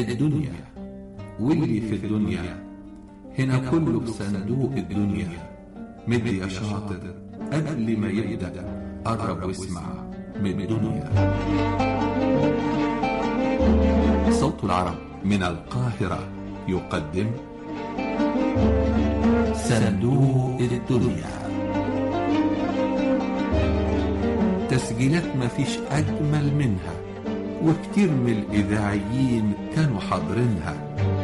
الدنيا واللي في الدنيا هنا كله بصندوق الدنيا مد يا شاطر قبل ما يبدأ قرب واسمع من الدنيا صوت العرب من القاهرة يقدم صندوق الدنيا تسجيلات مفيش أجمل منها وكتير من الإذاعيين كانوا حاضرينها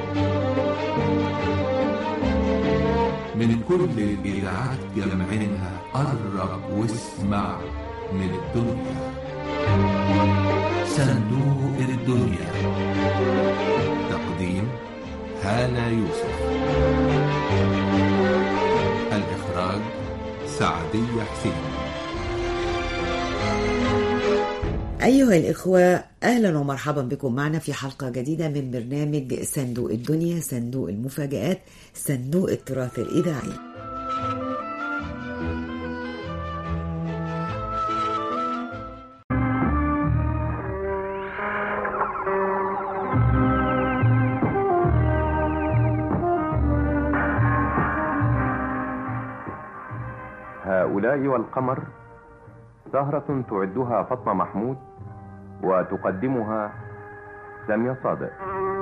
من كل الإذاعات جمعينها قرب واسمع من الدنيا صندوق الدنيا تقديم هالة يوسف الإخراج سعدية حسين أيها الإخوة أهلا ومرحبا بكم معنا في حلقة جديدة من برنامج صندوق الدنيا صندوق المفاجآت صندوق التراث الإذاعي هؤلاء والقمر سهرة تعدها فاطمة محمود وتقدمها سامية صادق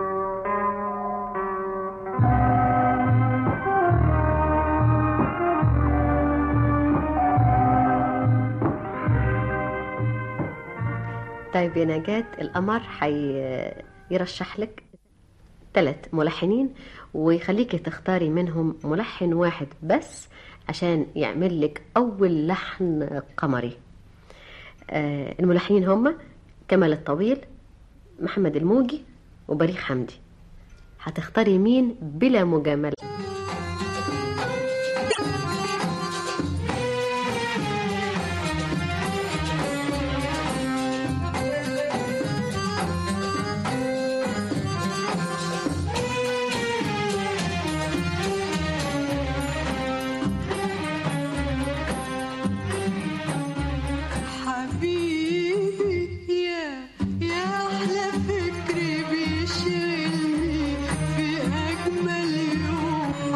طيب يا نجاة القمر هيرشح لك ثلاث ملحنين ويخليكي تختاري منهم ملحن واحد بس عشان يعمل لك أول لحن قمري آه الملحنين هم كمال الطويل محمد الموجي وبريق حمدي هتختاري مين بلا مجاملة حبيبي يا يا أحلى فكر بيشغلني في أجمل يوم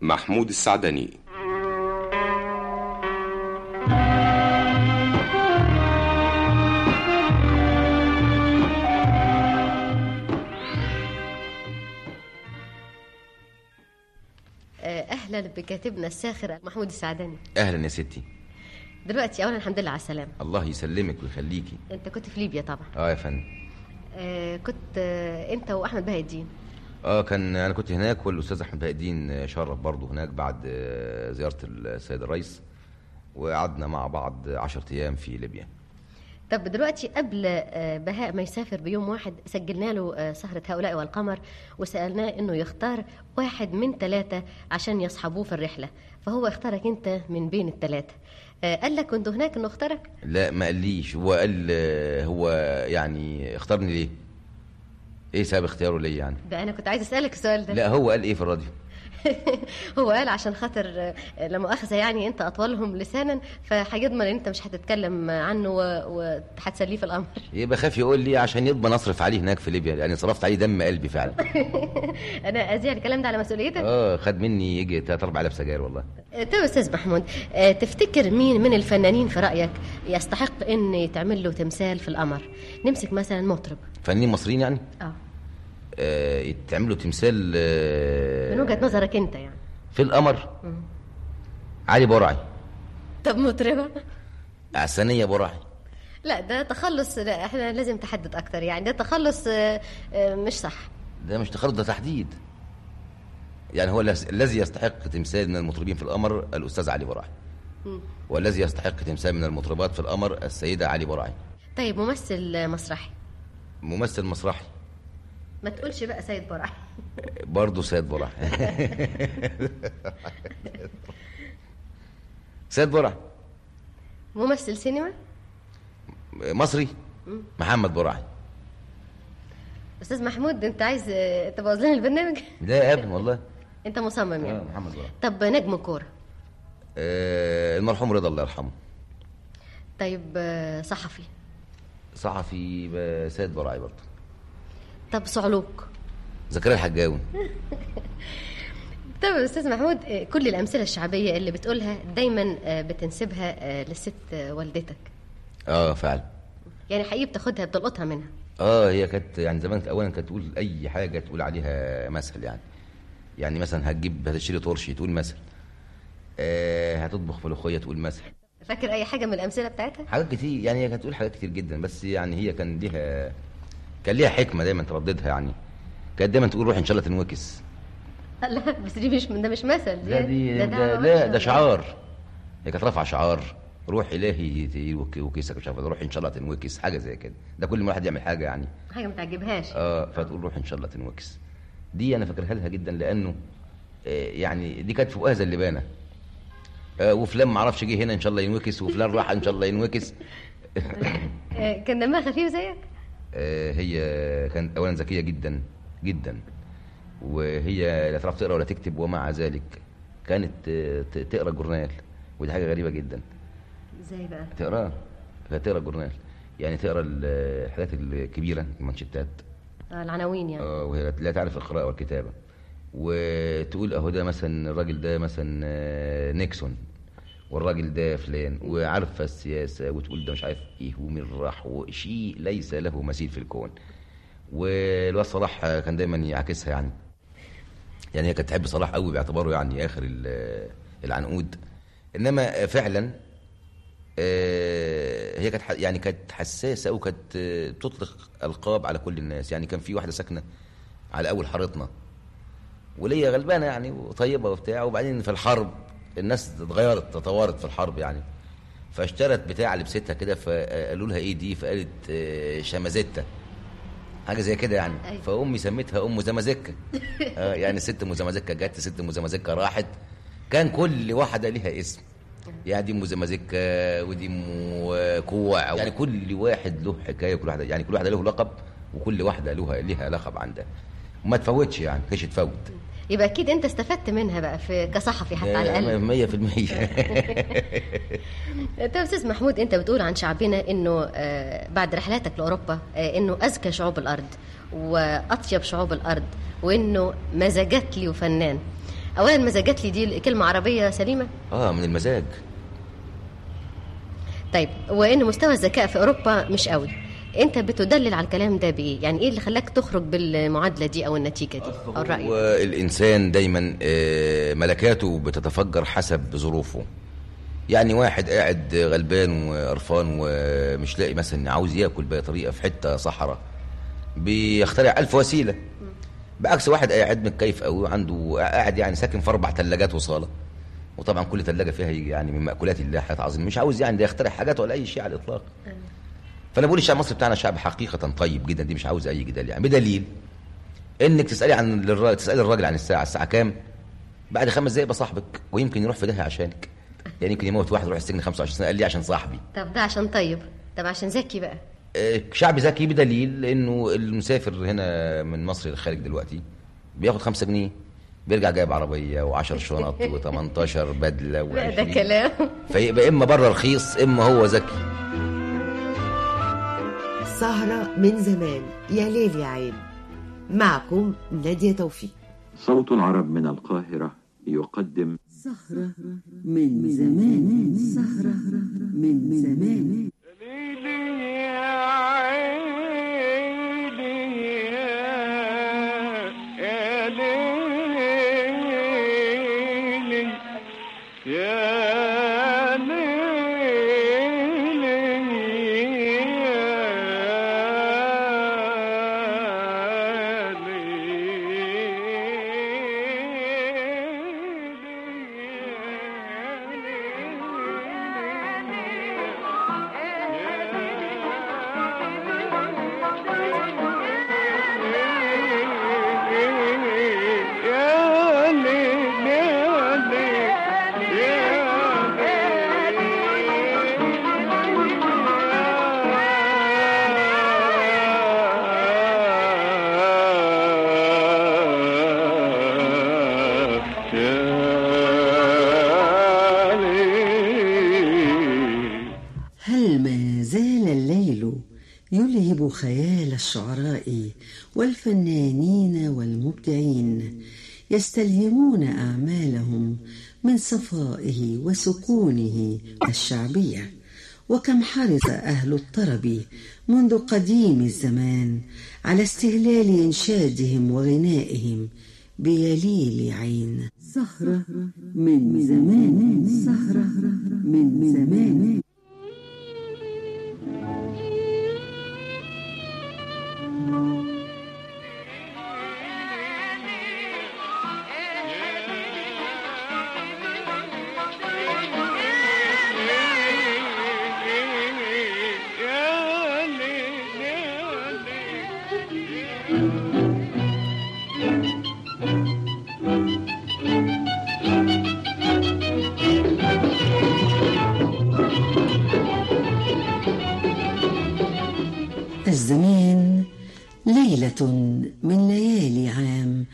محمود السعدني آه، اهلا بكاتبنا الساخر محمود السعداني اهلا يا ستي دلوقتي اولا الحمد لله على السلامه الله يسلمك ويخليكي انت كنت في ليبيا طبعا اه يا فندم آه، كنت آه، انت واحمد بهاء الدين اه كان انا كنت هناك والاستاذ احمد بهاء الدين شرف برضه هناك بعد آه، زياره السيد الرئيس وقعدنا مع بعض 10 ايام في ليبيا طب دلوقتي قبل آه، بهاء ما يسافر بيوم واحد سجلنا له آه، سهرة هؤلاء والقمر وسألناه انه يختار واحد من ثلاثة عشان يصحبوه في الرحلة فهو اختارك انت من بين الثلاثة آه، قال لك كنت هناك انه اختارك لا ما قاليش هو قال آه، هو يعني اختارني ليه ايه سبب اختياره ليا يعني ده انا كنت عايز اسالك السؤال ده لا هو قال ايه في الراديو هو قال عشان خاطر آه، لا مؤاخذه يعني انت اطولهم لسانا فهيضمن ان انت مش هتتكلم عنه و- وهتسليه في الامر يبقى خاف يقول لي عشان يضمن اصرف عليه هناك في ليبيا يعني صرفت عليه دم قلبي فعلا انا اذيع الكلام ده على مسؤوليتك اه خد مني يجي 3 4 علب سجاير والله طيب استاذ محمود آه، تفتكر مين من الفنانين في رايك يستحق ان يتعمل له تمثال في القمر نمسك مثلا مطرب فنانين مصريين يعني اه آه يتعملوا تمثال آه من وجهه نظرك انت يعني في القمر علي برعي طب مطربه عسانية برعي لا ده تخلص لا احنا لازم تحدد اكتر يعني ده تخلص آه، آه، مش صح ده مش تخرج ده تحديد يعني هو الذي- الذي يستحق تمثال من المطربين في القمر الأستاذ علي برعي والذي يستحق تمثال من المطربات في القمر السيدة علي برعي طيب ممثل آه، مسرحي ممثل مسرحي ما تقولش بقى سيد برع برضه سيد برعي سيد برعي ممثل سينما مصري محمد برعي استاذ محمود انت عايز آه، تبوظ لنا البرنامج لا يا ابني والله انت مصمم آه، يعني محمد برعي طب نجم كوره آه المرحوم رضا الله يرحمه طيب آه، صحفي صحفي ب- سيد برعي برضه طب صعلوك زكريا الحجاوي طب يا استاذ محمود آه، كل الامثله الشعبيه اللي بتقولها دايما آه، بتنسبها آه، للست آه، والدتك اه فعلا يعني حقيقي بتاخدها بتلقطها منها اه هي كانت يعني زمان اولا كانت تقول اي حاجه تقول عليها مثل يعني يعني مثلا هتجيب هتشتري طرشي تقول مثل آه هتطبخ ملوخيه تقول مثل فاكر اي حاجه من الامثله بتاعتها حاجات كتير يعني هي كانت تقول حاجات كتير جدا بس يعني هي كان ليها كان ليها حكمه دايما ترددها يعني كانت دايما تقول روح ان شاء الله تنوكس لا بس دي مش ده مش مثل لا دي ده دعوة لا وحشة. ده شعار هي كانت رافعه شعار روح الهي يوك- يوكسك مش عارف روح ان شاء الله تنوكس حاجه زي كده ده كل ما الواحد يعمل حاجه يعني حاجه ما تعجبهاش اه فتقول روح ان شاء الله تنوكس دي انا فاكرها لها جدا لانه آه يعني دي كانت فوقها زي اللبانه آه وفلان ما اعرفش جه هنا ان شاء الله ينوكس وفلان راح ان شاء الله ينوكس آه، كان دمها خفيف زيك آه هي كانت اولا ذكيه جدا جدا وهي لا تعرف تقرا ولا تكتب ومع ذلك كانت آه، ت- تقرا جورنال ودي حاجه غريبه جدا ازاي بقى تقراه لا تقرا جورنال يعني تقرا ال- الحاجات الكبيره المانشيتات آه، العناوين يعني اه وهي لا تعرف القراءة والكتابة وتقول اهو ده مثلا الراجل ده مثلا آه، نيكسون والراجل ده فلان وعارفة السياسة وتقول ده مش عارف ايه ومين راح وشيء ليس له مثيل في الكون والواد صلاح آه، كان دايما يعكسها يعني يعني هي كانت تحب صلاح قوي باعتباره يعني اخر ال- العنقود انما فعلا آه، هي كانت ح- يعني كانت حساسه او كانت آه، بتطلق القاب على كل الناس يعني كان في واحده ساكنه على اول حارتنا وليا غلبانه يعني وطيبه وبتاع وبعدين في الحرب الناس اتغيرت تطورت في الحرب يعني فاشترت بتاع لبستها كده فقالوا لها ايه دي فقالت آه، شمازيتا حاجه زي كده يعني أيوة. فامي سميتها ام زمازكه آه يعني ست ام زمازكه جت ست ام زمازكه راحت كان كل واحده ليها اسم يعني دي ام زمازكه ودي ام كوع يعني كل واحد له حكايه كل واحده يعني كل واحده له لقب وكل واحده لها ليها لقب عندها وما تفوتش يعني كاش تفوت يبقى اكيد انت استفدت منها بقى في كصحفي حتى على الاقل 100% طب استاذ محمود انت بتقول عن شعبنا انه آه، بعد رحلاتك لاوروبا آه، انه اذكى شعوب الارض واطيب شعوب الارض وانه مزاجات لي وفنان اولا مزاجات لي دي كلمه عربيه سليمه اه من المزاج طيب وان مستوى الذكاء في اوروبا مش قوي انت بتدلل على الكلام ده بايه يعني ايه اللي خلاك تخرج بالمعادله دي او النتيجه دي او الراي والإنسان دايما آه، ملكاته بتتفجر حسب ظروفه يعني واحد قاعد غلبان وقرفان ومش لاقي مثلا عاوز ياكل بأي طريقة في حتة صحراء بيخترع ألف وسيلة بعكس واحد قاعد متكيف قوي وعنده قاعد يعني ساكن في أربع ثلاجات وصالة وطبعا كل ثلاجة فيها يجي يعني من مأكولات الله حاجات عظيمة مش عاوز يعني ده يخترع حاجات ولا أي شيء على الإطلاق فانا بقول الشعب المصري بتاعنا شعب حقيقه طيب جدا دي مش عاوز اي جدال يعني بدليل انك تسالي عن الراجل تسالي الراجل عن الساعه الساعه كام بعد خمس دقايق بصاحبك ويمكن يروح في داهيه عشانك يعني يمكن يموت واحد يروح السجن 25 سنه قال لي عشان صاحبي طب ده عشان طيب طب عشان ذكي بقى آه، شعب ذكي بدليل انه المسافر هنا من مصر للخارج دلوقتي بياخد 5 جنيه بيرجع جايب عربيه و10 شنط و18 بدله لا ده و20 كلام فيبقى اما بره رخيص اما هو ذكي سهرة من زمان يا ليل يا عين معكم نادية توفيق صوت العرب من القاهرة يقدم سهرة من زمان سهرة من زمان هل ما زال الليل يلهب خيال الشعراء والفنانين والمبدعين يستلهمون أعمالهم من صفائه وسكونه الشعبية وكم حرص أهل الطرب منذ قديم الزمان على استهلال إنشادهم وغنائهم بيليل عين سهرة من زمان سهرة من زمان الزمان ليلة من ليالي عام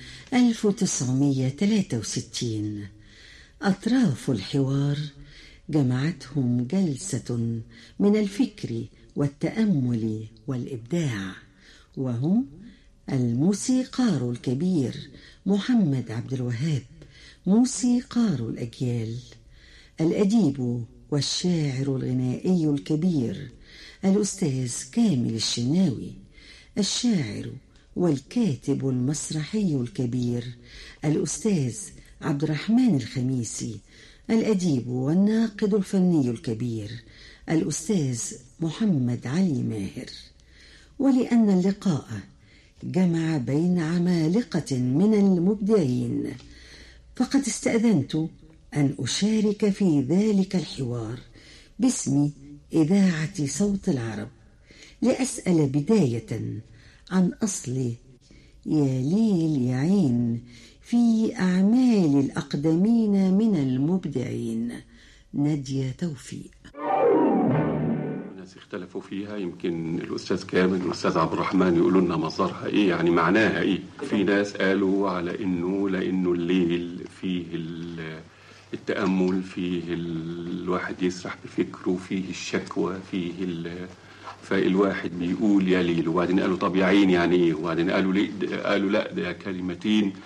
1963 أطراف الحوار جمعتهم جلسة من الفكر والتأمل والإبداع وهم الموسيقار الكبير محمد عبد الوهاب موسيقار الأجيال الأديب والشاعر الغنائي الكبير الأستاذ كامل الشناوي الشاعر والكاتب المسرحي الكبير الأستاذ عبد الرحمن الخميسي الأديب والناقد الفني الكبير الأستاذ محمد علي ماهر ولأن اللقاء جمع بين عمالقة من المبدعين فقد استأذنت أن أشارك في ذلك الحوار باسم إذاعة صوت العرب لأسأل بداية عن أصل يا ليل يا عين في أعمال الأقدمين من المبدعين نادية توفيق الناس اختلفوا فيها يمكن الاستاذ كامل والاستاذ عبد الرحمن يقولوا لنا مصدرها ايه يعني معناها ايه في ناس قالوا على انه لانه الليل فيه ال- التامل فيه ال- الواحد يسرح بفكره فيه الشكوى فيه ال- فالواحد بيقول يا ليل وبعدين قالوا طب يا عين يعني ايه وبعدين قالوا ليه قالوا لا ده كلمتين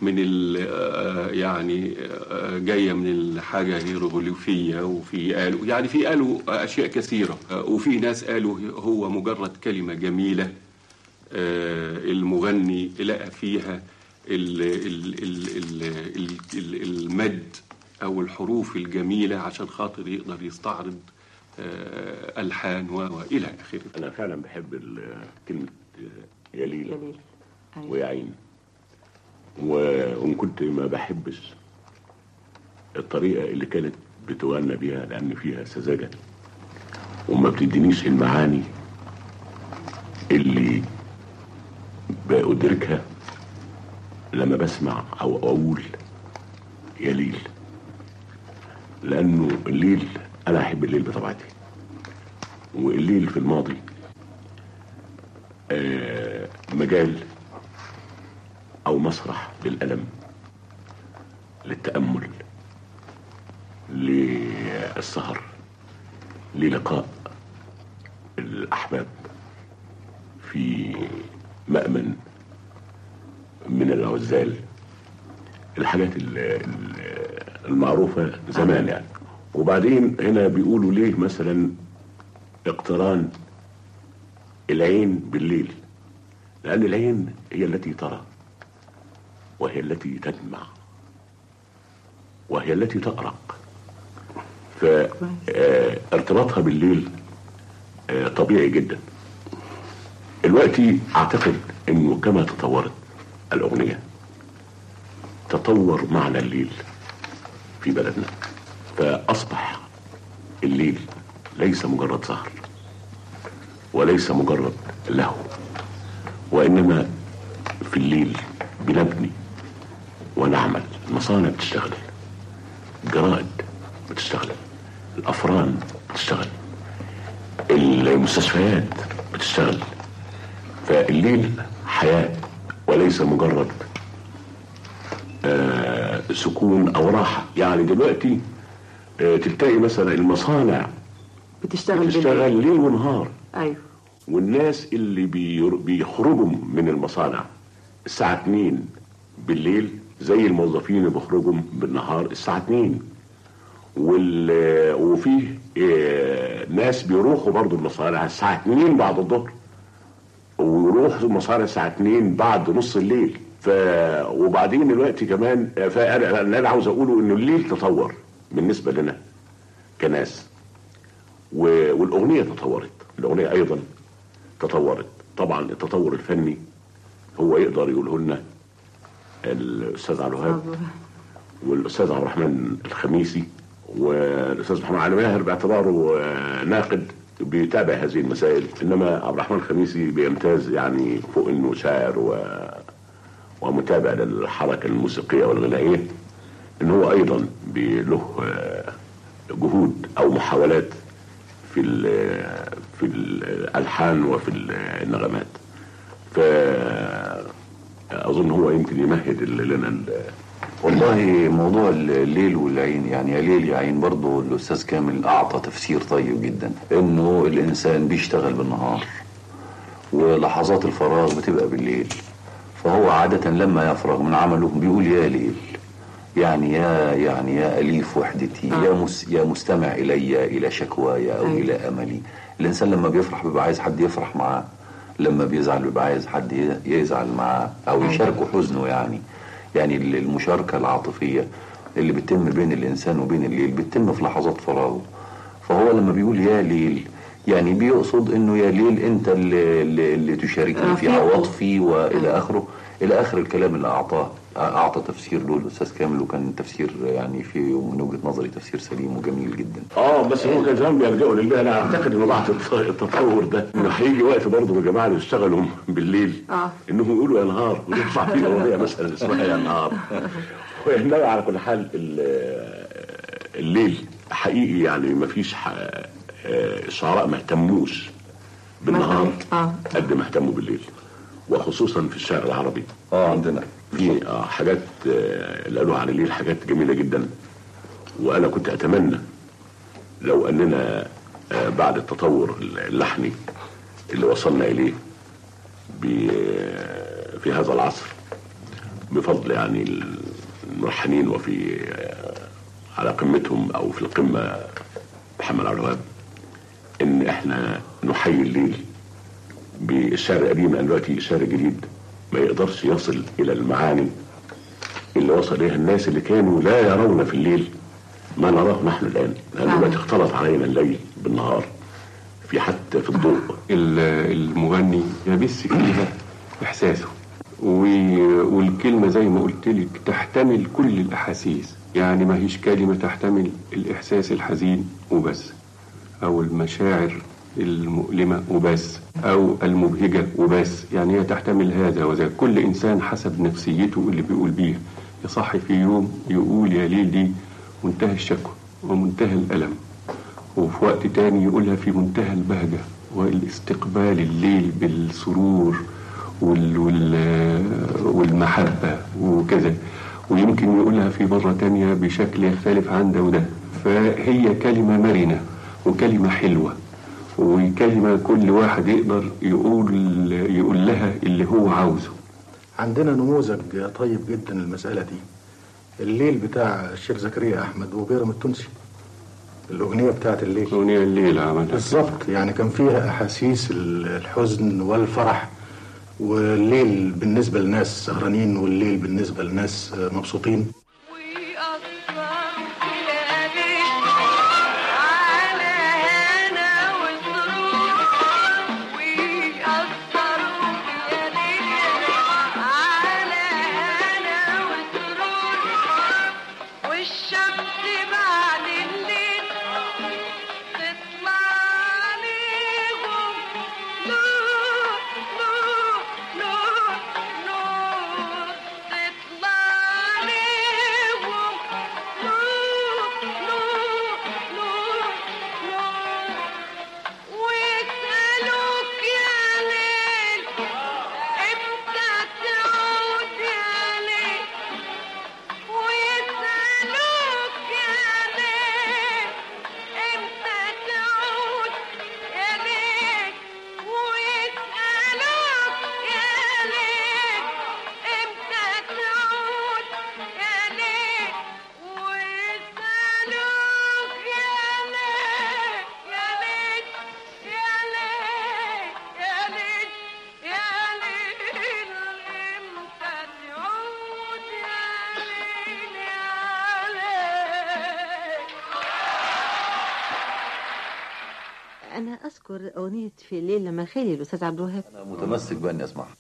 من ال آه، يعني آه، جايه من الحاجه هيروغليفيه وفي قالوا يعني في قالوا اشياء كثيره آه، وفي ناس قالوا هو مجرد كلمه جميله آه، المغني لقى فيها ال ال ال ال ال ال المد او الحروف الجميله عشان خاطر يقدر يستعرض آه، الحان و- والى اخره انا فعلا بحب ال- كلمه آه، يا ليلى جميل أيوة. ويا عين و- وان كنت ما بحبش الطريقه اللي كانت بتغنى بيها لان فيها سذاجه وما بتدينيش المعاني اللي بأدركها لما بسمع او اقول يا ليل لانه الليل انا احب الليل بطبيعتي والليل في الماضي آه، مجال او مسرح للالم للتامل للسهر للقاء الاحباب في مامن من العزال الحاجات ال- ال- المعروفه زمان يعني وبعدين هنا بيقولوا ليه مثلا اقتران العين بالليل لأن العين هي التي ترى وهي التي تدمع وهي التي تأرق فارتباطها بالليل آه، طبيعي جدا دلوقتي أعتقد أنه كما تطورت الأغنية تطور معنى الليل في بلدنا فأصبح الليل ليس مجرد سهر وليس مجرد لهو وإنما في الليل بنبني ونعمل المصانع بتشتغل الجرائد بتشتغل الأفران بتشتغل المستشفيات بتشتغل فالليل حياة وليس مجرد آه سكون أو راحة يعني دلوقتي آه تلتقي مثلا المصانع بتشتغل بتشتغل بالليل ليل ونهار ايوه والناس اللي بير- بيخرجوا من المصانع الساعة 2 بالليل زي الموظفين اللي بيخرجوا بالنهار الساعة 2 وال وفيه آه، ناس بيروحوا برضو المصانع الساعة 2 بعد الظهر ويروحوا المصانع الساعة 2 بعد نص الليل ف وبعدين دلوقتي كمان آه، فانا اللي انا عاوز اقوله انه الليل تطور بالنسبة لنا كناس و- والاغنيه تطورت الاغنيه ايضا تطورت طبعا التطور الفني هو يقدر يقوله لنا الاستاذ عبد الوهاب والاستاذ عبد الرحمن الخميسي والاستاذ محمد علي ماهر باعتباره آه، ناقد بيتابع هذه المسائل انما عبد الرحمن الخميسي بيمتاز يعني فوق انه شاعر و... ومتابع للحركه الموسيقيه والغنائيه ان هو ايضا بي- له آه، جهود او محاولات في ال- في الالحان وفي النغمات ف اظن هو يمكن يمهد ال- لنا ال- والله موضوع الليل والعين يعني يا ليل يا عين برضه الأستاذ كامل أعطى تفسير طيب جدا إنه الإنسان بيشتغل بالنهار ولحظات الفراغ بتبقى بالليل فهو عادة لما يفرغ من عمله بيقول يا ليل يعني يا يعني يا أليف وحدتي يا مس يا مستمع إلي إلى شكواي أو أيوة. إلى أملي الإنسان لما بيفرح بيبقى عايز حد يفرح معاه لما بيزعل بيبقى عايز حد ي- يزعل معاه أو يشاركه حزنه يعني يعني ال- المشاركة العاطفية اللي بتتم بين الإنسان وبين الليل بتتم في لحظات فراغه فهو لما بيقول يا ليل يعني بيقصد انه يا ليل انت اللي, اللي, اللي تشاركني في رفيقه. عواطفي والى اخره الى اخر الكلام اللي اعطاه اعطى تفسير له الاستاذ كامل وكان تفسير يعني في من وجهه نظري تفسير سليم وجميل جدا اه بس هو كان زمان بيلجأوا لله انا اعتقد انه بعد الت- التطور ده انه هيجي وقت برضه يا جماعه اللي يشتغلوا بالليل اه انهم يقولوا يا نهار ويطلع في اغنيه مثلا اسمها يا نهار وانما على كل حال ال- الليل حقيقي يعني ما فيش الشعراء ما اهتموش بالنهار اه قد ما اهتموا بالليل وخصوصا في الشعر العربي اه عندنا في آه حاجات آه اللي قالوها عن الليل حاجات جميله جدا وانا كنت اتمنى لو اننا آه بعد التطور اللحني اللي وصلنا اليه ب- في هذا العصر بفضل يعني الملحنين وفي على قمتهم او في القمه محمد عبد الوهاب ان احنا نحيي الليل بالشعر القديم لان دلوقتي الشعر الجديد ما يقدرش يصل الى المعاني اللي وصل اليها الناس اللي كانوا لا يرون في الليل ما نراه نحن الان لان دلوقتي اختلط علينا الليل بالنهار في حتى في الضوء ال- المغني يبث فيها احساسه و- والكلمه زي ما قلت لك تحتمل كل الاحاسيس يعني ما هيش كلمه تحتمل الاحساس الحزين وبس او المشاعر المؤلمه وبس او المبهجه وبس يعني هي تحتمل هذا وذاك كل انسان حسب نفسيته اللي بيقول بيها يصحي في يوم يقول يا ليل دي منتهى الشكوى ومنتهى الالم وفي وقت تاني يقولها في منتهى البهجة والاستقبال الليل بالسرور وال وال والمحبة وكذا ويمكن يقولها في مرة تانية بشكل يختلف عن ده وده فهي كلمة مرنة وكلمة حلوة وكلمة كل واحد يقدر يقول يقول لها اللي هو عاوزه عندنا نموذج طيب جدا المسألة دي الليل بتاع الشيخ زكريا أحمد وبيرم التونسي الأغنية بتاعت الليل أغنية الليل عملها بالظبط يعني كان فيها أحاسيس الحزن والفرح والليل بالنسبة لناس سهرانين والليل بالنسبة لناس مبسوطين والشمس بعد الليل تطلع عليهم نور نور نور نور تطلع عليهم نور نور نور نور ويسألوك يا ليل امتى تعود يا ليل ويسألوك يا ليل امتى تعود يا ليل ويسألوك يا ليل امتى تعود يا ليل ويسألوك يا ليل يا ليل يا ليل يا ليل يا ليل امتى تعود يا ليل يا ليل أنا أذكر أغنية في الليل لما خالي الأستاذ عبد الوهاب أنا متمسك بأني أسمعها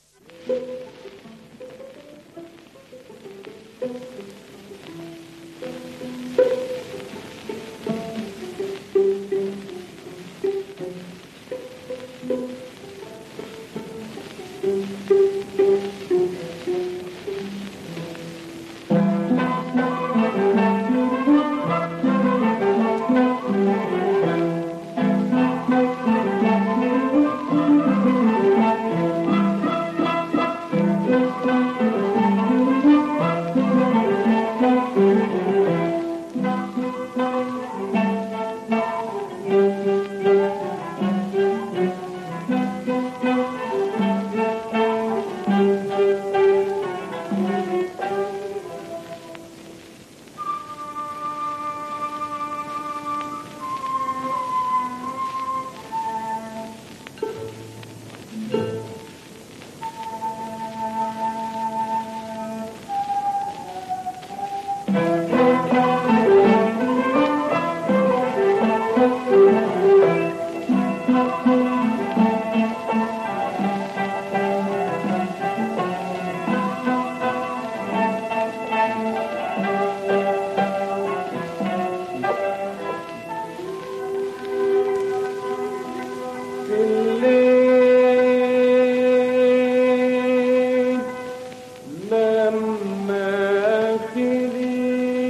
لما خلي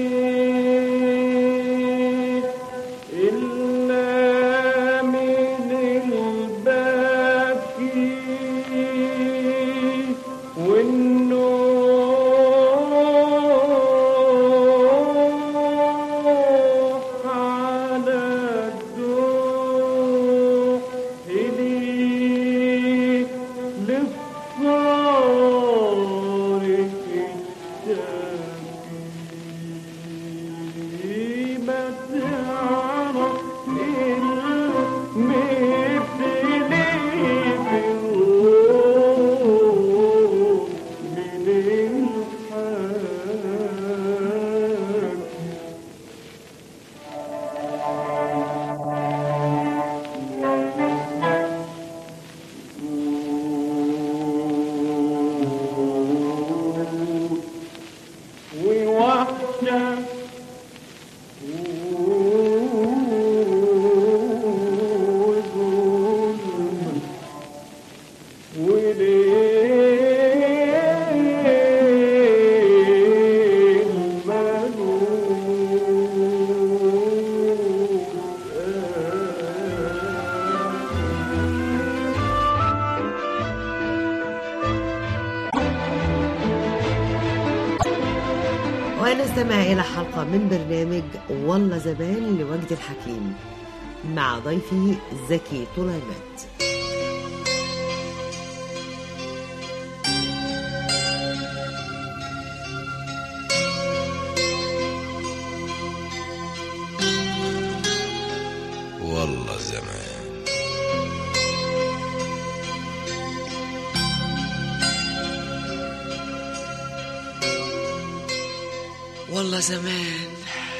الحسنى وظلم وليل ونستمع إلى حلقة من برنامج والله زمان لوجد الحكيم مع ضيفه زكي طليمات والله زمان والله زمان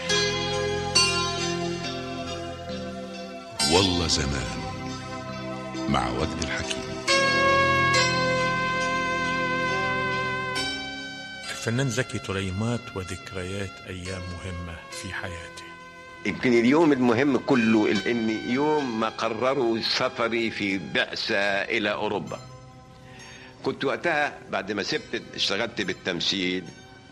والله زمان مع وجد الحكيم الفنان زكي طليمات وذكريات أيام مهمة في حياته يمكن اليوم المهم كله ان يوم ما قرروا سفري في بعثة الى اوروبا كنت وقتها بعد ما سبت اشتغلت بالتمثيل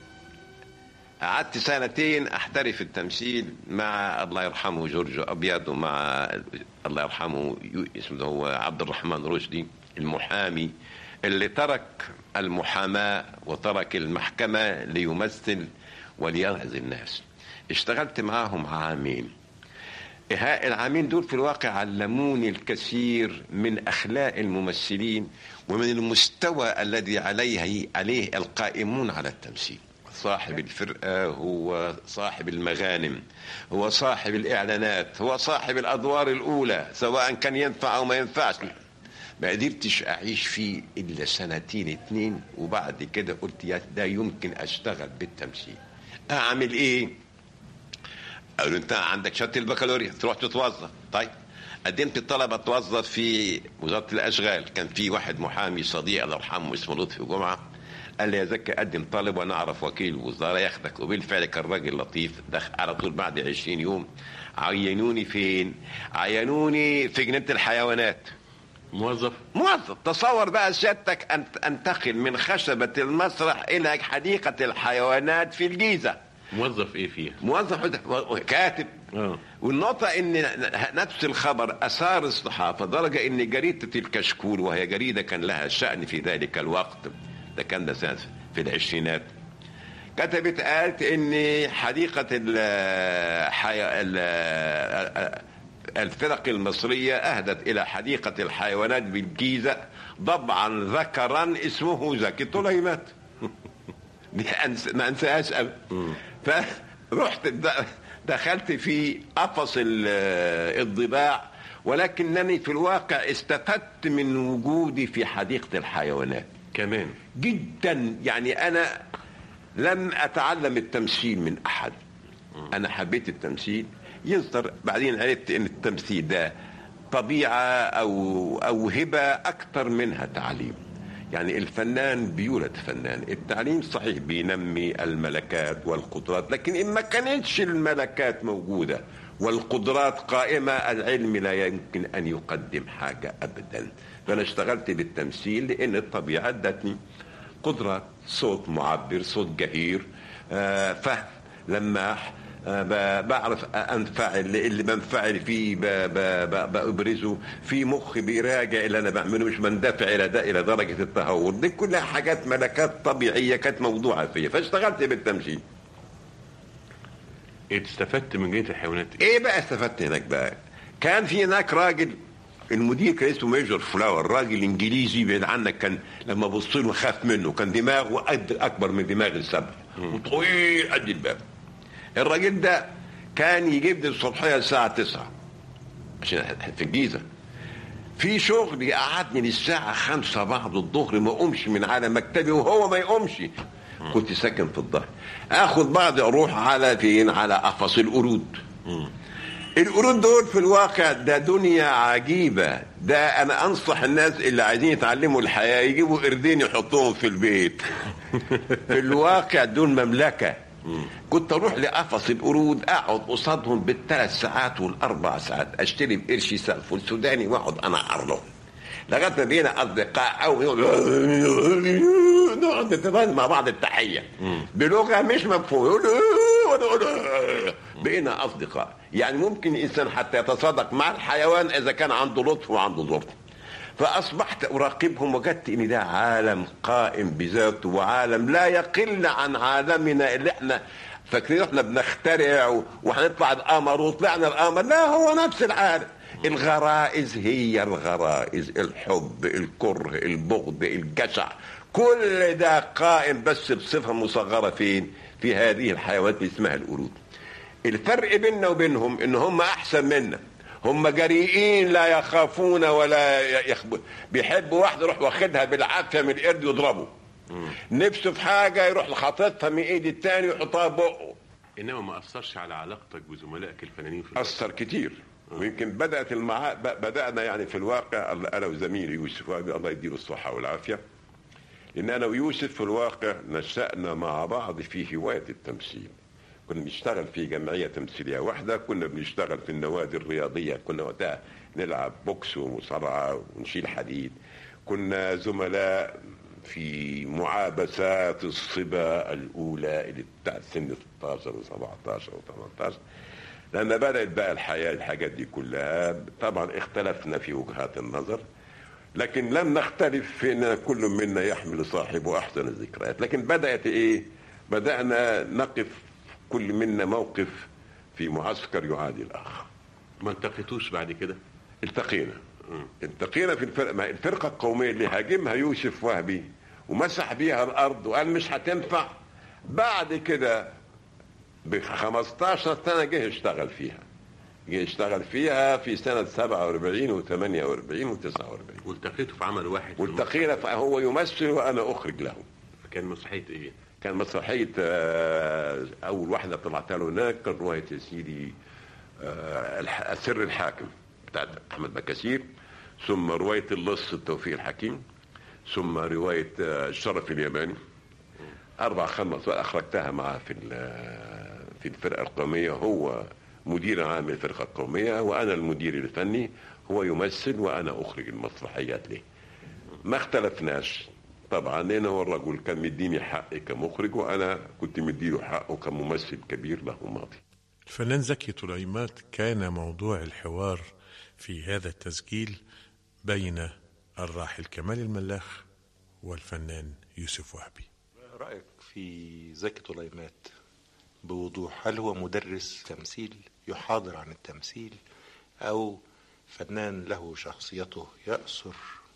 قعدت سنتين احترف التمثيل مع الله يرحمه جورج ابيض ومع الله يرحمه يو- اسمه هو عبد الرحمن رشدي المحامي اللي ترك المحاماة وترك المحكمة ليمثل وليعظ الناس اشتغلت معاهم عامين ها- العامين دول في الواقع علموني الكثير من اخلاق الممثلين ومن المستوى الذي عليه عليه القائمون على التمثيل صاحب الفرقه هو صاحب المغانم هو صاحب الاعلانات هو صاحب الادوار الاولى سواء كان ينفع او ما ينفعش ما قدرتش اعيش فيه الا سنتين اتنين وبعد كده قلت يا ده يمكن اشتغل بالتمثيل اعمل ايه قالوا انت عندك شهاده البكالوريا تروح تتوظف طيب قدمت الطلب اتوظف في وزاره الاشغال كان في واحد محامي صديق الله يرحمه اسمه لطفي جمعه قال لي يا زكي قدم طالب وانا اعرف وكيل الوزاره ياخدك وبالفعل كان راجل لطيف دخل على طول بعد 20 يوم عينوني فين؟ عينوني في جنينه الحيوانات موظف موظف تصور بقى سيادتك ان انتقل من خشبه المسرح الى حديقه الحيوانات في الجيزه موظف ايه فيها موظف كاتب اه والنقطة ان نفس الخبر اثار الصحافة درجة ان جريدة الكشكول وهي جريدة كان لها شأن في ذلك الوقت ده كان ده سنة في العشرينات كتبت قالت ان حديقة الحي... ال- الفرق المصرية اهدت الى حديقة الحيوانات بالجيزة ضبعا ذكرا اسمه زكي طليمات دي أنس... ما انساهاش ابدا فرحت د- دخلت في قفص ال- الضباع ولكنني في الواقع استفدت من وجودي في حديقة الحيوانات كمان جدا يعني انا لم اتعلم التمثيل من احد انا حبيت التمثيل يصدر بعدين عرفت ان التمثيل ده طبيعه او او هبه اكثر منها تعليم يعني الفنان بيولد فنان التعليم صحيح بينمي الملكات والقدرات لكن ان ما كانتش الملكات موجوده والقدرات قائمه العلم لا يمكن ان يقدم حاجه ابدا فانا اشتغلت بالتمثيل لان الطبيعه ادتني قدرة صوت معبر صوت جهير آه، فهم لماح آه، ب- بعرف انفعل اللي بنفعل فيه ب- ب- ب- بابرزه في مخ بيراجع اللي انا بعمله مش بندفع الى ده الى درجه التهور دي كلها حاجات ملكات طبيعيه كانت موضوعه فيا فاشتغلت بالتمثيل ايه استفدت من جنينه الحيوانات ايه بقى استفدت هناك بقى كان في هناك راجل المدير كان اسمه ميجور فلاور راجل انجليزي بعيد عنك كان لما بص له خاف منه كان دماغه قد اكبر من دماغ السبع وطويل قد الباب الراجل ده كان يجيب لي الصبحيه الساعه 9 عشان في الجيزه في شغل يقعدني للساعة خمسة بعد الظهر ما أقومش من على مكتبي وهو ما يقومش كنت ساكن في الظهر اخد بعض اروح على فين على قفص القرود القرود دول في الواقع ده دنيا عجيبة ده أنا أنصح الناس اللي عايزين يتعلموا الحياة يجيبوا قردين يحطوهم في البيت في الواقع دول مملكة كنت اروح لقفص القرود اقعد قصادهم بالثلاث ساعات والاربع ساعات اشتري بقرشي سلفون سوداني واقعد انا لهم لغايه ما بقينا اصدقاء او نقعد نتبادل مع بعض التحيه بلغه مش مفهومه يقول وأنا أقول بقينا اصدقاء يعني ممكن الانسان حتى يتصادق مع الحيوان اذا كان عنده لطف وعنده ظرف فاصبحت اراقبهم وجدت ان ده عالم قائم بذاته وعالم لا يقل عن عالمنا اللي احنا فاكرين احنا بنخترع و- وهنطلع القمر وطلعنا القمر لا هو نفس العالم الغرائز هي الغرائز الحب الكره البغض الجشع كل ده قائم بس بصفه مصغره فين في هذه الحيوانات اللي اسمها القرود الفرق بيننا وبينهم ان هم احسن منا هم جريئين لا يخافون ولا يخب... بيحب واحد يروح واخدها بالعافيه من القرد يضربه نفسه في حاجه يروح خاطفها من ايد التاني ويحطها بقه انما ما اثرش على علاقتك بزملائك الفنانين في اثر كتير ويمكن بدات المعا... ب- بدانا يعني في الواقع انا وزميلي يوسف وأبي الله يديله الصحه والعافيه لان انا ويوسف في الواقع نشانا مع بعض في هوايه التمثيل كنا بنشتغل في جمعيه تمثيليه واحده كنا بنشتغل في النوادي الرياضيه كنا وقتها نلعب بوكس ومصارعه ونشيل حديد كنا زملاء في معابسات الصبا الاولى اللي بتاع سن 16 و17 و18 لما بدات بقى الحياه الحاجات دي كلها طبعا اختلفنا في وجهات النظر لكن لم نختلف في ان كل منا يحمل صاحبه احسن الذكريات لكن بدات ايه بدانا نقف كل منا موقف في معسكر يعادي الاخر ما التقيتوش بعد كده التقينا التقينا في الفرقه ما الفرقه القوميه اللي هاجمها يوسف وهبي ومسح بيها الارض وقال مش هتنفع بعد كده ب 15 سنه جه اشتغل فيها جه اشتغل فيها في سنه 47 و48 و49 والتقيتوا في عمل واحد في والتقينا فهو يمثل وانا اخرج له كان مسرحيه ايه؟ كان مسرحيه آه، اول واحده طلعت له هناك كان روايه يا سيدي آه، الح- سر الحاكم بتاعت احمد بكاسير ثم روايه اللص التوفيق الحكيم ثم روايه آه، الشرف الياباني اربع خمس اخرجتها معاه في ال- في الفرقه القوميه هو مدير عام الفرقه القوميه وانا المدير الفني هو يمثل وانا اخرج المسرحيات له ما اختلفناش طبعا لان هو الرجل كان مديني حقي كمخرج وانا كنت مديله حقه كممثل كبير له ماضي الفنان زكي طليمات كان موضوع الحوار في هذا التسجيل بين الراحل كمال الملاخ والفنان يوسف وهبي رأيك في زكي طليمات بوضوح هل هو مدرس تمثيل يحاضر عن التمثيل أو فنان له شخصيته يأثر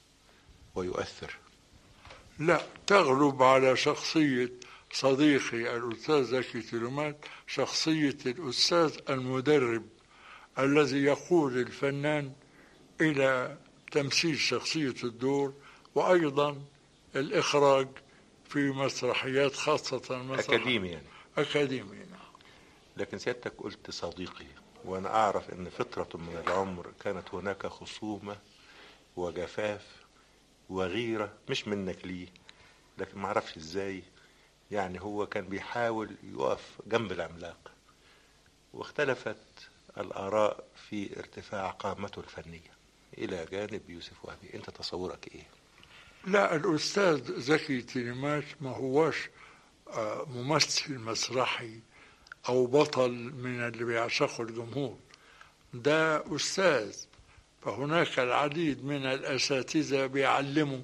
ويؤثر لا تغلب على شخصية صديقي الأستاذ زكي تلومات شخصية الأستاذ المدرب الذي يقود الفنان إلى تمثيل شخصية الدور وأيضا الإخراج في مسرحيات خاصة مسرح أكاديمي يعني أكاديمي لكن سيادتك قلت صديقي وأنا أعرف أن فترة من العمر كانت هناك خصومة وجفاف وغيرة مش منك ليه لكن ما اعرفش ازاي يعني هو كان بيحاول يقف جنب العملاق واختلفت الآراء في ارتفاع قامته الفنية إلى جانب يوسف وهبي أنت تصورك إيه؟ لا الأستاذ زكي تلماش ما هوش آه، ممثل مسرحي أو بطل من اللي بيعشقه الجمهور ده أستاذ فهناك العديد من الأساتذة بيعلموا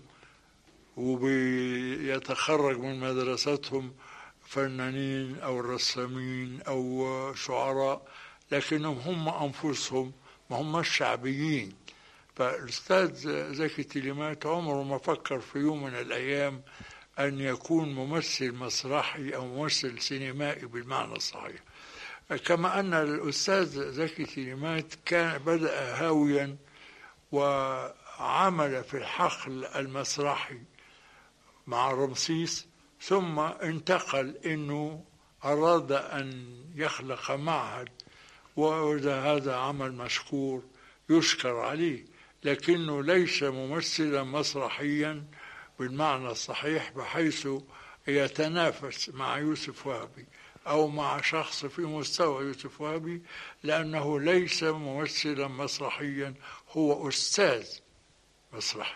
وبيتخرج من مدرستهم فنانين أو رسامين أو شعراء لكنهم هم أنفسهم ما هم شعبيين فالأستاذ زكي تليمات عمره ما فكر في يوم من الأيام أن يكون ممثل مسرحي أو ممثل سينمائي بالمعنى الصحيح كما أن الأستاذ زكي تليمات كان بدأ هاويا وعمل في الحقل المسرحي مع رمسيس ثم انتقل انه اراد ان يخلق معهد وهذا عمل مشكور يشكر عليه لكنه ليس ممثلا مسرحيا بالمعنى الصحيح بحيث يتنافس مع يوسف وهبي أو مع شخص في مستوى يوسف وهبي لأنه ليس ممثلا مسرحيا هو أستاذ مسرحي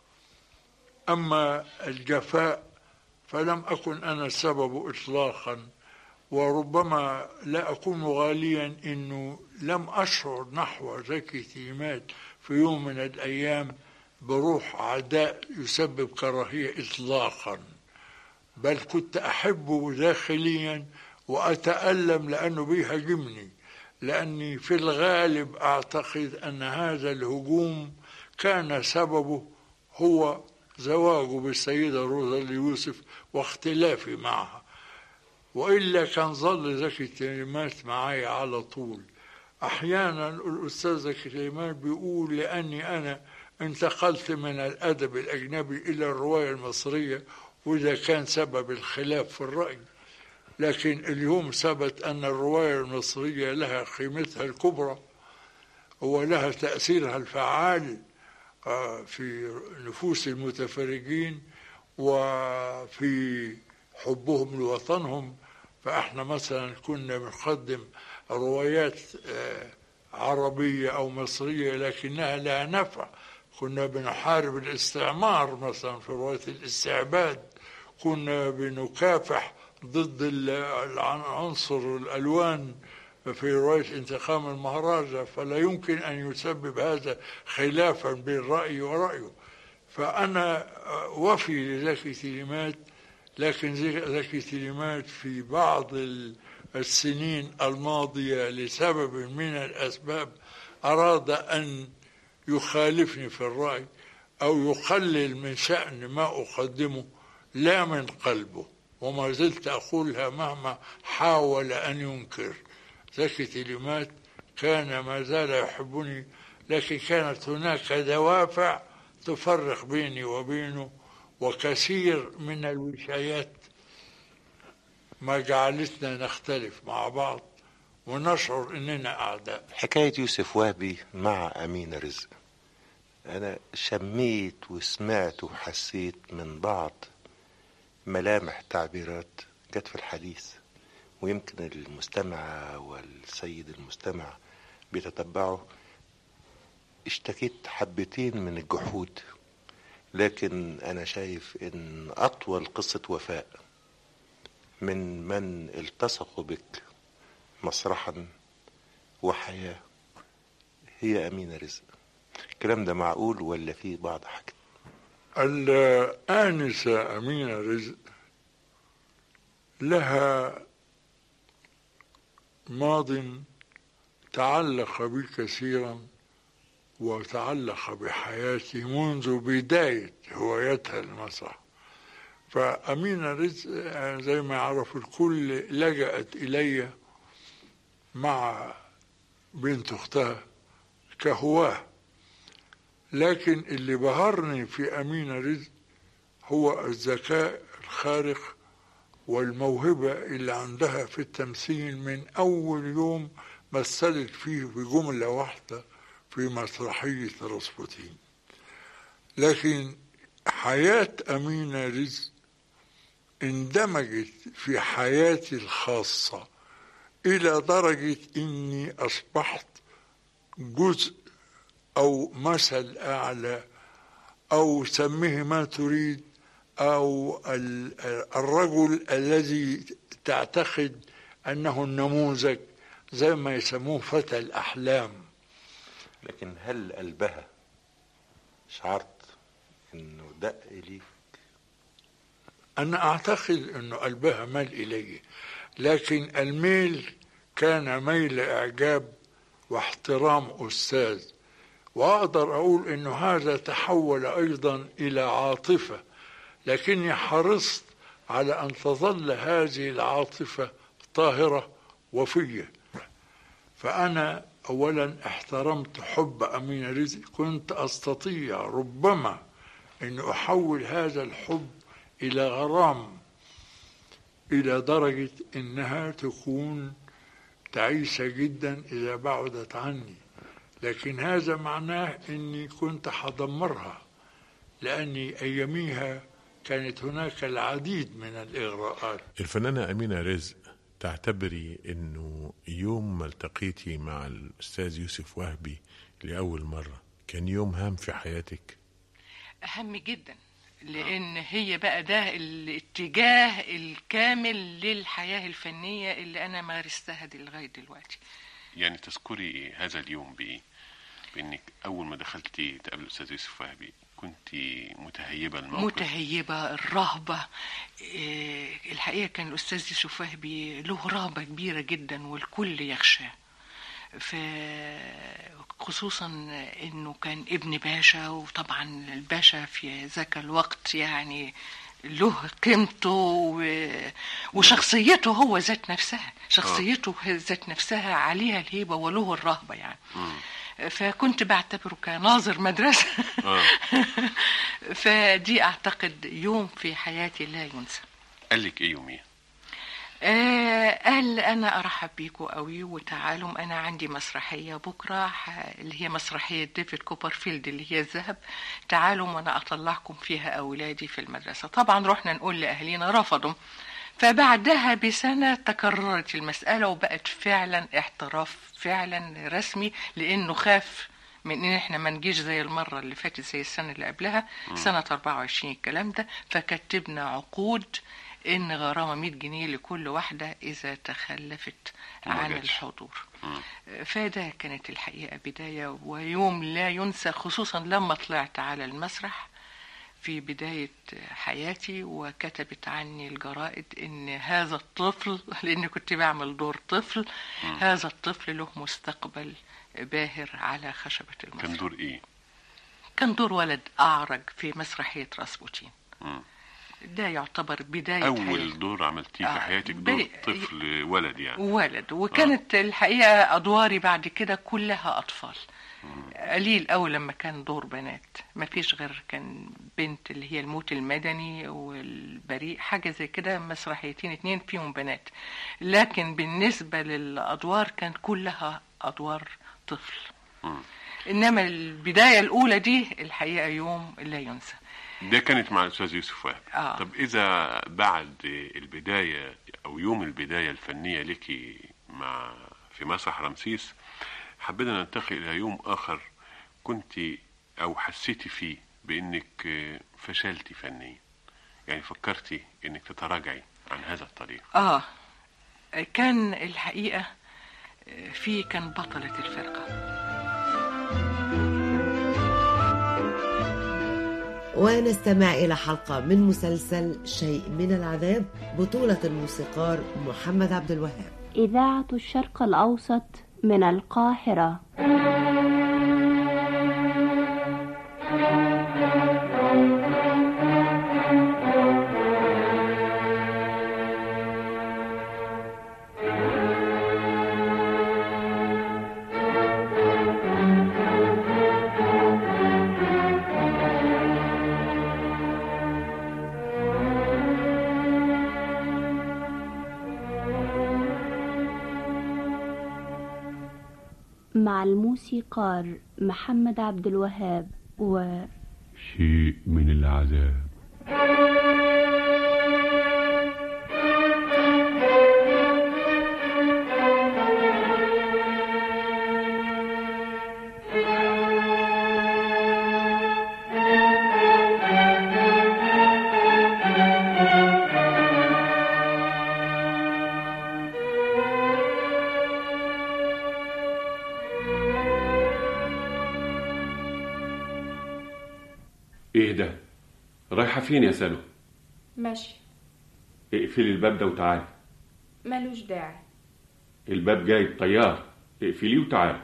أما الجفاء فلم أكن أنا السبب إطلاقا وربما لا أكون غاليا أنه لم أشعر نحو زكي تيمات في يوم من الأيام بروح عداء يسبب كراهية إطلاقا بل كنت أحبه داخليا وأتألم لأنه بيهاجمني لأني في الغالب أعتقد أن هذا الهجوم كان سببه هو زواجه بالسيدة روزا يوسف واختلافي معها وإلا كان ظل زكي كلمات معايا على طول أحيانا الأستاذ زكي كلمات بيقول لأني أنا انتقلت من الأدب الأجنبي إلى الرواية المصرية وده كان سبب الخلاف في الرأي لكن اليوم ثبت أن الرواية المصرية لها قيمتها الكبرى ولها تأثيرها الفعال آه، في نفوس المتفرجين وفي حبهم لوطنهم فاحنا مثلا كنا بنقدم روايات آه، عربية أو مصرية لكنها لها نفع كنا بنحارب الاستعمار مثلا في رواية الاستعباد كنا بنكافح ضد ال- العنصر الألوان في رواية انتقام المهراجة فلا يمكن أن يسبب هذا خلافا بين رأيي ورأيه فأنا وفي لزكي تلمات لكن زكي تلمات في بعض ال- السنين الماضية لسبب من الأسباب أراد أن يخالفني في الرأي أو يقلل من شأن ما أقدمه لا من قلبه وما زلت أقولها مهما حاول أن ينكر زكي تلمات كان ما زال يحبني لكن كانت هناك دوافع تفرق بيني وبينه وكثير من الوشايات ما جعلتنا نختلف مع بعض ونشعر اننا اعداء حكاية يوسف وهبي مع أمين رزق أنا شميت وسمعت وحسيت من بعض ملامح تعبيرات جت في الحديث ويمكن المستمعة والسيد المستمع بيتتبعوا اشتكيت حبتين من الجحود لكن أنا شايف إن أطول قصة وفاء من من التصقوا بك مسرحا وحياة هي أمينة رزق الكلام ده معقول ولا في بعض حاجة الآنسة أمينة رزق لها ماض تعلق بي كثيرا وتعلق بحياتي منذ بداية هوايتها المسرح فأمينة رزق زي ما يعرف الكل لجأت إلي مع بنت أختها كهواه لكن اللي بهرني في أمينة رزق هو الذكاء الخارق والموهبة اللي عندها في التمثيل من أول يوم مثلت فيه بجملة واحدة في مسرحية راسبوتين لكن حياة أمينة رزق اندمجت في حياتي الخاصة إلى درجة إني أصبحت جزء أو مثل أعلى أو سميه ما تريد أو ال- الرجل الذي تعتقد أنه النموذج زي ما يسموه فتى الأحلام لكن هل قلبها شعرت إنه دق ليك أنا أعتقد أنه قلبها مال إلي لكن الميل كان ميل إعجاب واحترام أستاذ وأقدر أقول أنه هذا تحول أيضا إلى عاطفة لكني حرصت على أن تظل هذه العاطفة طاهرة وفية فأنا أولا احترمت حب أمين رزق كنت أستطيع ربما أن أحول هذا الحب إلى غرام إلى درجة إنها تكون تعيسة جدا إذا بعدت عني لكن هذا معناه إني كنت حدمرها لأني أياميها كانت هناك العديد من الإغراءات الفنانة أمينة رزق تعتبري انه يوم ما التقيتي مع الاستاذ يوسف وهبي لاول مره كان يوم هام في حياتك أهم جدا لأن هي بقى ده الاتجاه الكامل للحياة الفنية اللي أنا مارستها دي لغاية دلوقتي يعني تذكري هذا اليوم بايه بانك اول ما دخلتي تقابل الاستاذ يوسف وهبي كنت متهيبه الموقف متهيبة الرهبة إيه، الحقيقة كان الأستاذ يوسف وهبي له رهبة كبيرة جدا والكل يخشاه ف خصوصا انه كان ابن باشا وطبعا الباشا في ذاك الوقت يعني له قيمته و- وشخصيته هو ذات نفسها شخصيته ذات نفسها عليها الهيبة وله الرهبة يعني فكنت بعتبره كناظر مدرسة فدي أعتقد يوم في حياتي لا ينسى قال لك ايه يوميها آه قال انا ارحب بيكوا قوي وتعالوا انا عندي مسرحيه بكره ح- اللي هي مسرحيه ديفيد كوبرفيلد اللي هي الذهب تعالوا وانا اطلعكم فيها اولادي في المدرسه طبعا رحنا نقول لاهالينا رفضوا فبعدها بسنه تكررت المساله وبقت فعلا احتراف فعلا رسمي لانه خاف من ان احنا ما نجيش زي المره اللي فاتت زي السنه اللي قبلها مم. سنه 24 الكلام ده فكتبنا عقود ان غرامه 100 جنيه لكل واحده اذا تخلفت وما عن جاتش. الحضور فده كانت الحقيقه بدايه ويوم لا ينسى خصوصا لما طلعت على المسرح في بداية حياتي وكتبت عني الجرائد إن هذا الطفل لأن كنت بعمل دور طفل هذا الطفل له مستقبل باهر على خشبة المسرح كان دور ايه كان دور ولد أعرج في مسرحية راسبوتين مم. ده يعتبر بداية حياتي. اول دور عملتيه في آه، حياتك دور بي- طفل ولد يعني ولد وكانت الحقيقة أدواري بعد كده كلها أطفال قليل أوي لما كان دور بنات ما فيش غير كان بنت اللي هي الموت المدني والبريء حاجة زي كده مسرحيتين اتنين فيهم بنات لكن بالنسبة للأدوار كان كلها أدوار طفل إنما البداية الأولى دي الحقيقة يوم لا ينسى ده كانت مع الاستاذ يوسف وهبي آه. طب اذا بعد البدايه او يوم البدايه الفنيه لك مع في مسرح رمسيس حبينا ننتقل الى يوم اخر كنت او حسيتي فيه بانك فشلتي فنيا يعني فكرتي انك تتراجعي عن هذا الطريق آه كان الحقيقة في كان بطلة الفرقة ونستمع إلى حلقة من مسلسل شيء من العذاب بطولة الموسيقار محمد عبد الوهاب إذاعة الشرق الأوسط من القاهرة مع الموسيقار محمد عبد الوهاب و شيء من العذاب ايه ده رايحه فين يا سلو ماشي اقفلي الباب ده وتعالي ملوش داعي الباب جايب طيار اقفليه وتعالي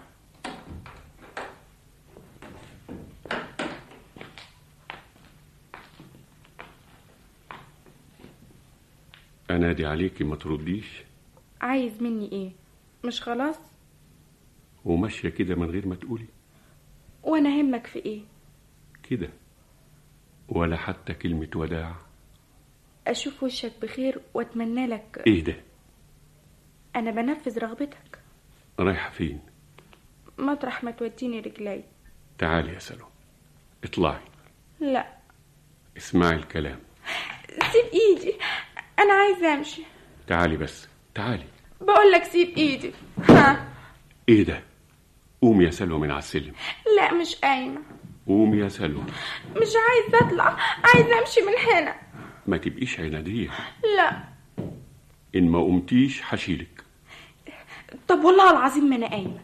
انادي عليكي ما ترديش عايز مني ايه مش خلاص وماشيه كده من غير ما تقولي وانا همك في ايه كده ولا حتى كلمه وداع اشوف وشك بخير واتمنى لك ايه ده انا بنفذ رغبتك رايحه فين مطرح ما توديني رجلي تعالي يا سلو اطلعي لا اسمعي الكلام سيب ايدي انا عايزه امشي تعالي بس تعالي بقول لك سيب ايدي ها ايه ده قومي يا سلوى من على السلم لا مش قايمه قومي يا سلوى مش عايزه اطلع عايزه امشي من هنا ما تبقيش عنادية لا ان ما قمتيش هشيلك طب والله العظيم ما انا قايمه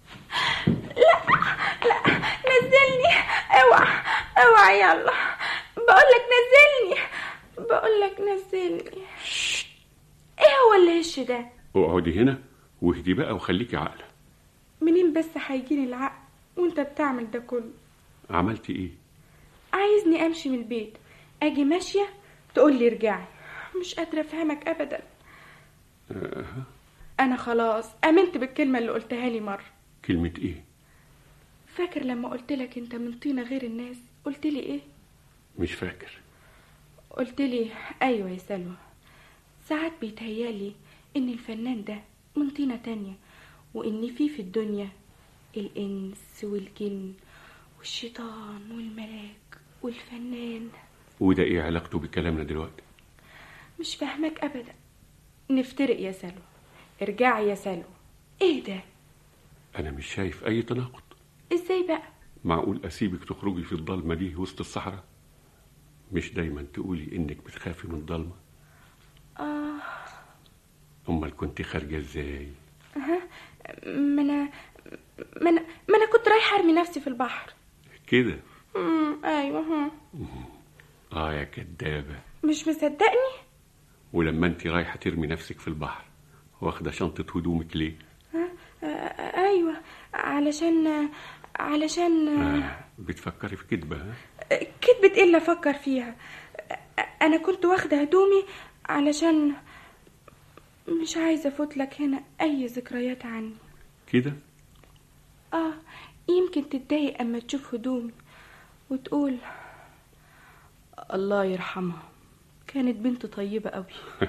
لا لا نزلني اوعى اوعى يلا بقول لك نزلني بقول لك نزلني ايه هو الهش ده اقعدي هنا واهدي بقى وخليكي عاقله منين بس هيجيني العقل وانت بتعمل ده كله عملتي ايه عايزني امشي من البيت اجي ماشيه تقول لي ارجعي مش قادره افهمك ابدا آه. انا خلاص امنت بالكلمه اللي قلتها لي مره كلمه ايه فاكر لما قلت لك انت من طينه غير الناس قلت لي ايه مش فاكر قلت لي ايوه يا سلوى ساعات بيتهيالي ان الفنان ده من طينه تانية وان في في الدنيا الانس والجن والشيطان والملاك والفنان وده ايه علاقته بكلامنا دلوقتي مش فاهمك ابدا نفترق يا سلوى ارجعي يا سلوى ايه ده انا مش شايف اي تناقض ازاي بقى معقول اسيبك تخرجي في الضلمه دي وسط الصحراء مش دايما تقولي انك بتخافي من الضلمه اه امال كنت خارجه ازاي ها ما انا ما انا ما انا كنت رايحه ارمي نفسي في البحر كده امم ايوه ها اه يا كدابه مش مصدقني ولما انت رايحه ترمي نفسك في البحر واخده شنطه هدومك ليه ها آه ايوه علشان علشان آه بتفكري في كدبه ها كدبة ايه اللي افكر فيها انا كنت واخده هدومي علشان مش عايزه افوت لك هنا اي ذكريات عني كده اه يمكن تتضايق اما تشوف هدومي وتقول الله يرحمها كانت بنت طيبه قوي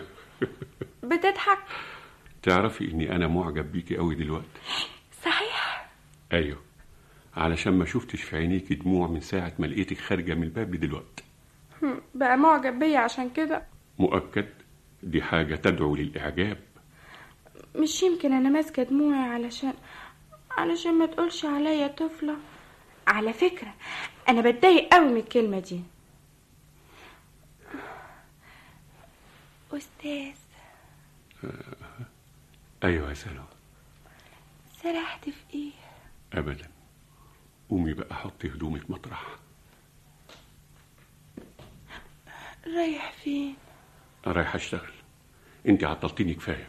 بتضحك تعرفي اني انا معجب بيكي قوي دلوقتي صحيح ايوه علشان ما شفتش في عينيكي دموع من ساعه ما لقيتك خارجه من الباب دلوقتي هم، بقى معجب بيا عشان كده مؤكد دي حاجه تدعو للاعجاب مش يمكن انا ماسكه دموعي علشان علشان ما تقولش عليا طفله على فكره انا بتضايق قوي من الكلمه دي استاذ ايوه يا سلوى سرحت في ايه ابدا قومي بقى حطي هدومك مطرح رايح فين رايح اشتغل انت عطلتيني كفايه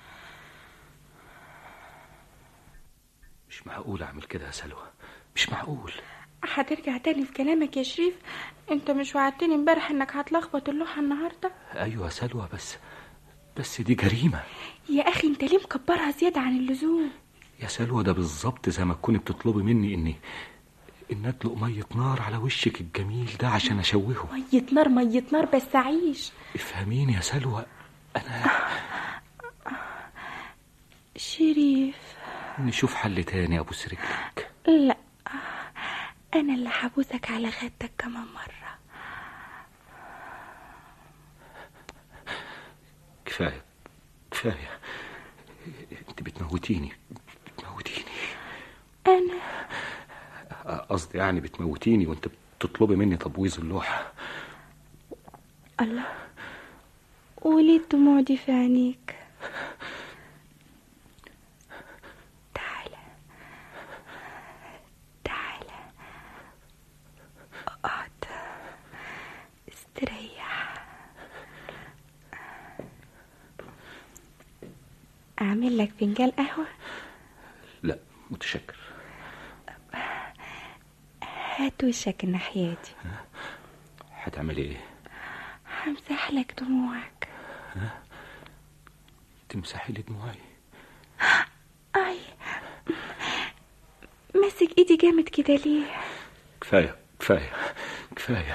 مش معقول اعمل كده يا سلوى مش معقول هترجع تاني في كلامك يا شريف انت مش وعدتني امبارح انك هتلخبط اللوحه النهارده ايوه يا سلوى بس بس دي جريمه يا اخي انت ليه مكبرها زياده عن اللزوم يا سلوى ده بالظبط زي ما تكوني بتطلبي مني اني ان اطلق ميه نار على وشك الجميل ده عشان اشوهه ميه نار ميه نار بس عيش افهميني يا سلوى شريف نشوف حل تاني ابوس رجلك لا انا اللي هبوسك على خدك كمان مره كفايه كفايه انت بتموتيني بتموتيني انا قصدي يعني بتموتيني وانت بتطلبي مني تبويظ اللوحه الله وليه الدموع دي في عينيك تعالى تعالى اقعد استريح اعمل لك فنجان قهوه لا متشكر هات وشك الناحيه دي هتعملي ايه همسح لك دموعك تمسحي لي دموعي اي ماسك ايدي جامد كده ليه كفايه كفايه كفايه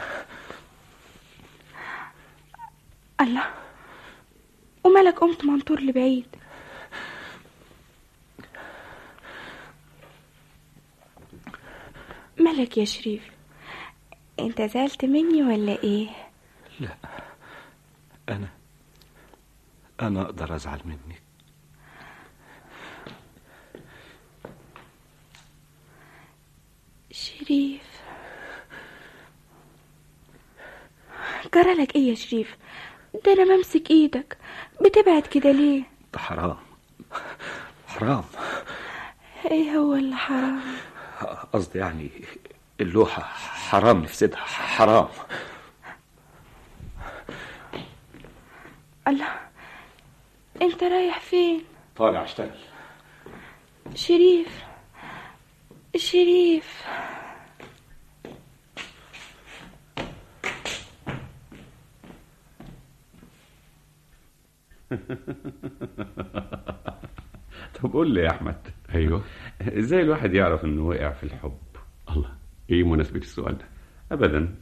الله ومالك قمت منطور لبعيد مالك يا شريف انت زعلت مني ولا ايه لا انا انا اقدر ازعل منك شريف جرالك ايه يا شريف ده انا بمسك ايدك بتبعد كده ليه ده حرام حرام ايه هو اللي حرام قصدي يعني اللوحة حرام نفسدها حرام الله انت رايح فين طالع اشتغل شريف شريف طب قول لي يا احمد ايوه ازاي الواحد يعرف انه وقع في الحب الله ايه مناسبة السؤال ده ابدا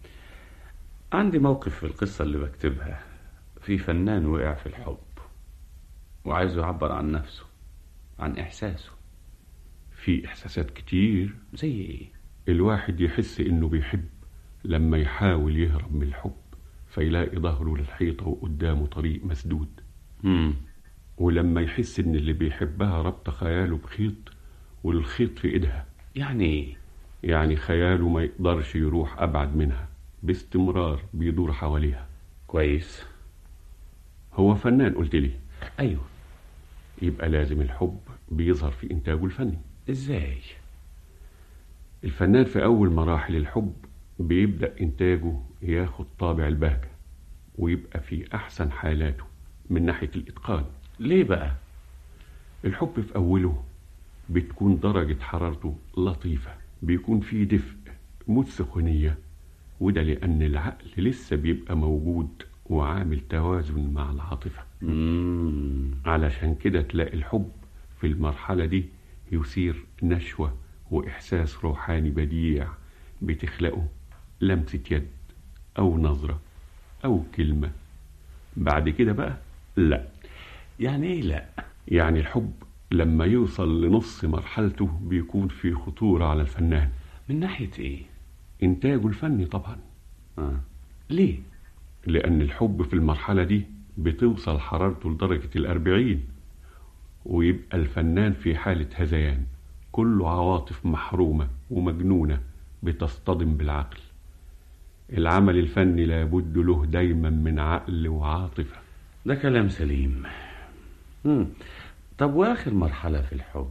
عندي موقف في القصة اللي بكتبها في فنان وقع في الحب وعايزه يعبر عن نفسه عن احساسه في إحساسات كتير زي ايه الواحد يحس إنه بيحب لما يحاول يهرب من الحب فيلاقي ظهره للحيطة وقدامه طريق مسدود مم. ولما يحس إن اللي بيحبها ربط خياله بخيط والخيط في إيدها يعني ايه يعني خياله ما يقدرش يروح أبعد منها باستمرار بيدور حواليها كويس هو فنان قلت لي ايوه يبقى لازم الحب بيظهر في إنتاجه الفني ازاي الفنان في أول مراحل الحب بيبدأ إنتاجه ياخد طابع البهجة ويبقى في أحسن حالاته من ناحية الإتقان ليه بقى الحب في أوله بتكون درجة حرارته لطيفة بيكون فيه دفء موت سخونية وده لأن العقل لسه بيبقى موجود وعامل توازن مع العاطفة مم. علشان كده تلاقي الحب في المرحلة دي يثير نشوة وإحساس روحاني بديع بتخلقه لمسة يد أو نظرة أو كلمة بعد كده بقى لا يعني ايه لا يعني الحب لما يوصل لنص مرحلته بيكون في خطورة على الفنان من ناحية ايه إنتاجه الفني طبعا آه. ليه لأن الحب في المرحلة دي بتوصل حرارته لدرجة الأربعين ويبقى الفنان في حالة هذيان كله عواطف محرومة ومجنونة بتصطدم بالعقل العمل الفني لابد له دايما من عقل وعاطفة ده كلام سليم مم. طب واخر مرحلة في الحب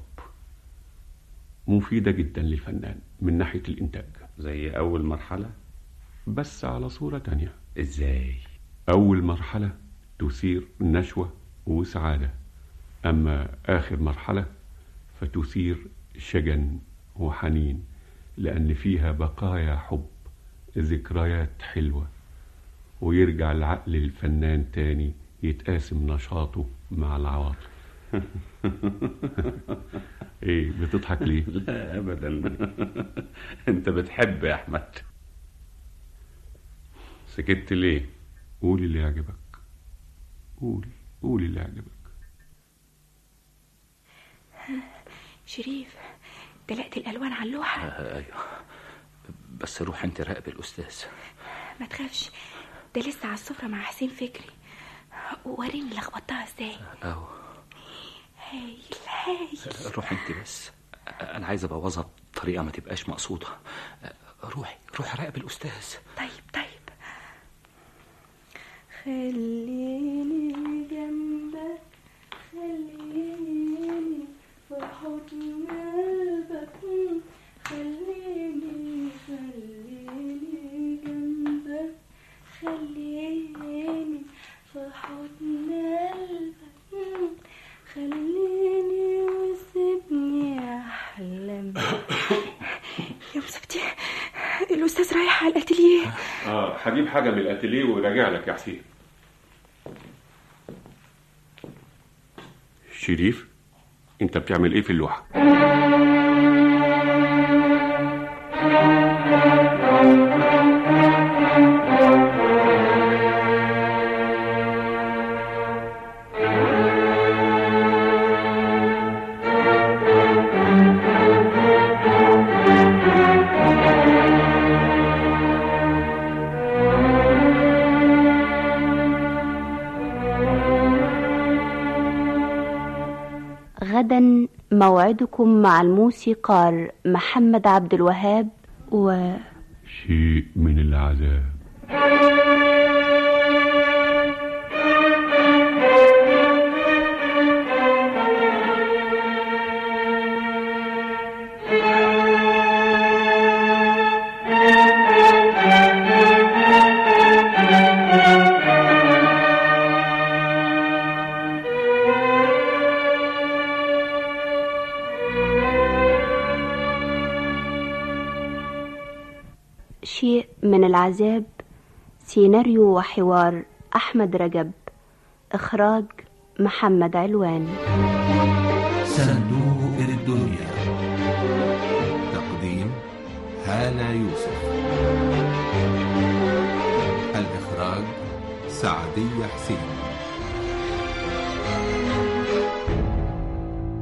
مفيدة جدا للفنان من ناحية الإنتاج زي أول مرحلة بس على صورة تانية ازاي أول مرحلة تثير نشوة وسعادة أما آخر مرحلة فتثير شجن وحنين لأن فيها بقايا حب ذكريات حلوة ويرجع العقل للفنان تاني يتقاسم نشاطه مع العواطف ايه بتضحك ليه لا ابدا انت بتحب يا احمد سكت ليه قول اللي يعجبك قول قول اللي يعجبك شريف دلقت الالوان على اللوحه آه، ايوه بس روح انت راقب الاستاذ ما تخافش ده لسه على السفره مع حسين فكري وريني لخبطتها ازاي اهو هايل هايل روح انت بس انا عايز ابوظها بطريقه ما تبقاش مقصوده روحي روحي راقب الاستاذ طيب طيب خليني جنبك خليني في حضن قلبك خليني خليني جنبك خليني في حضن قلبك خليني وسيبني احلم يا مسبتي الاستاذ رايح على الاتيليه اه هجيب حاجة من الاتيليه وراجع لك يا حسين شريف انت بتعمل ايه في اللوحة غدا موعدكم مع الموسيقار محمد عبد الوهاب و شيء من العذاب شيء من العذاب سيناريو وحوار أحمد رجب إخراج محمد علوان صندوق الدنيا تقديم هالة يوسف الإخراج سعدية حسين